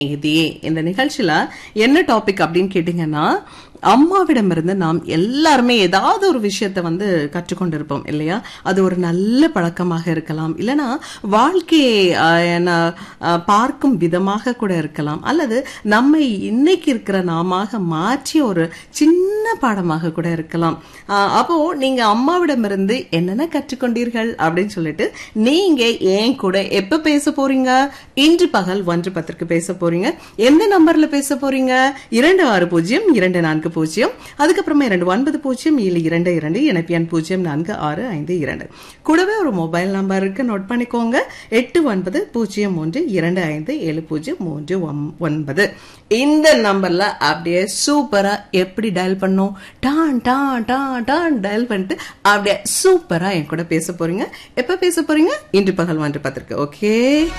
இது இந்த நிகழ்ச்சியில என்ன டாபிக் அப்படின்னு கேட்டீங்கன்னா அம்மாவிடமிருந்து நாம் எல்லாருமே ஏதாவது ஒரு விஷயத்த வந்து கற்றுக்கொண்டிருப்போம் இல்லையா அது ஒரு நல்ல பழக்கமாக இருக்கலாம் இல்லனா வாழ்க்கையை ஆஹ், என்ன, ஆஹ், பார்க்கும் விதமாக கூட இருக்கலாம் அல்லது நம்மை இன்னைக்கு இருக்கிற நாமாக மாற்றிய ஒரு சின்ன பாடமாக கூட இருக்கலாம் ஆஹ், அப்போ நீங்க அம்மாவிடமிருந்து என்னென்ன கற்றுக்கொண்டீர்கள் அப்படின்னு சொல்லிட்டு நீங்க ஏன் கூட எப்ப பேச போறீங்க இன்று பகல் ஒன்று பத்திற்கு பேச போறீங்க எந்த நம்பர்ல பேச போறீங்க இரண்டு ஆறு பூஜ்ஜியம் இரண்டு நான்கு பூஜ்ஜியம் அதுக்கப்புறமா இரண்டு ஒன்பது பூஜ்ஜியம் ஏழு இரண்டு இரண்டு இணைப்பு எண் பூஜ்ஜியம் நான்கு ஆறு ஐந்து இரண்டு கூடவே ஒரு மொபைல் நம்பர் இருக்கு நோட் பண்ணிக்கோங்க எட்டு ஒன்பது பூஜ்ஜியம் மூன்று இரண்டு ஐந்து ஏழு பூஜ்ஜியம் மூன்று ஒம்- ஒன்பது இந்த நம்பர்ல அப்படியே சூப்பரா எப்படி டயல் பண்ணோம் டான் டான் டான் டான் டயல் பண்ணிட்டு அப்படியே சூப்பரா என் கூட பேச போறீங்க எப்ப பேச போறீங்க இன்று பகல் ஒன்று பத்திற்கு ஓகே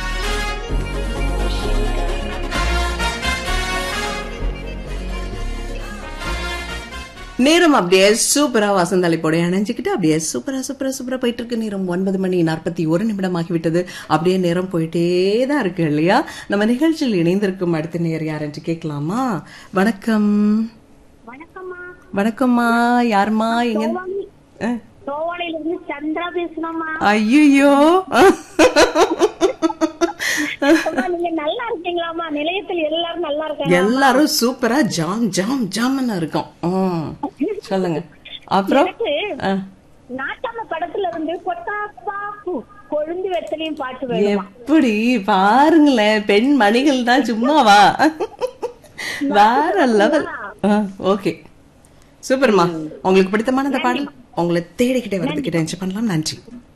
நேரம் அப்படியே சூப்பரா வசந்தளிப்போட இணைஞ்சுக்கிட்டு அப்படியே சூப்பரா சூப்பரா சூப்பரா போயிட்டு இருக்கு நேரம் ஒன்பது மணி நாற்பத்தி ஒரு நிமிடம் ஆகிவிட்டது அப்படியே நேரம் போயிட்டே தான் இருக்கு இல்லையா நம்ம நிகழ்ச்சியில் இணைந்திருக்கும் அடுத்த நேர் யார் என்று கேட்கலாமா வணக்கம் வணக்கம்மா வணக்கம்மா யாருமா எங்க அஹ், தோவாளையில இருந்து சந்திரா பேசுனோம்மா ஐயையோ அம்மா, நீங்க நல்லா இருக்கீங்களாம்மா நிலையத்தில் எல்லாரும் நல்லா இருக்காங்க எல்லாரும் சூப்பரா ஜாம் ஜாம் ஜாம்னு இருக்கோம் ம், சொல்லுங்க அப்புறம் எனக்கு அஹ், நாட்டாம படத்துல இருந்து கொட்டாப்பா பூ கொழுந்து வெத்தலையும் பாட்டு வேணுமா எப்படி பாருங்களேன் பெண் மணிகள் தான் சும்மாவா வேற லெவல் ஓகே சூப்பர்மா உங்களுக்கு பிடித்தமான இந்த பாடல் உங்களை தேடிக்கிட்டே வரதுக்கிட்ட என்ஜாய் பண்ணலாம் நன்றி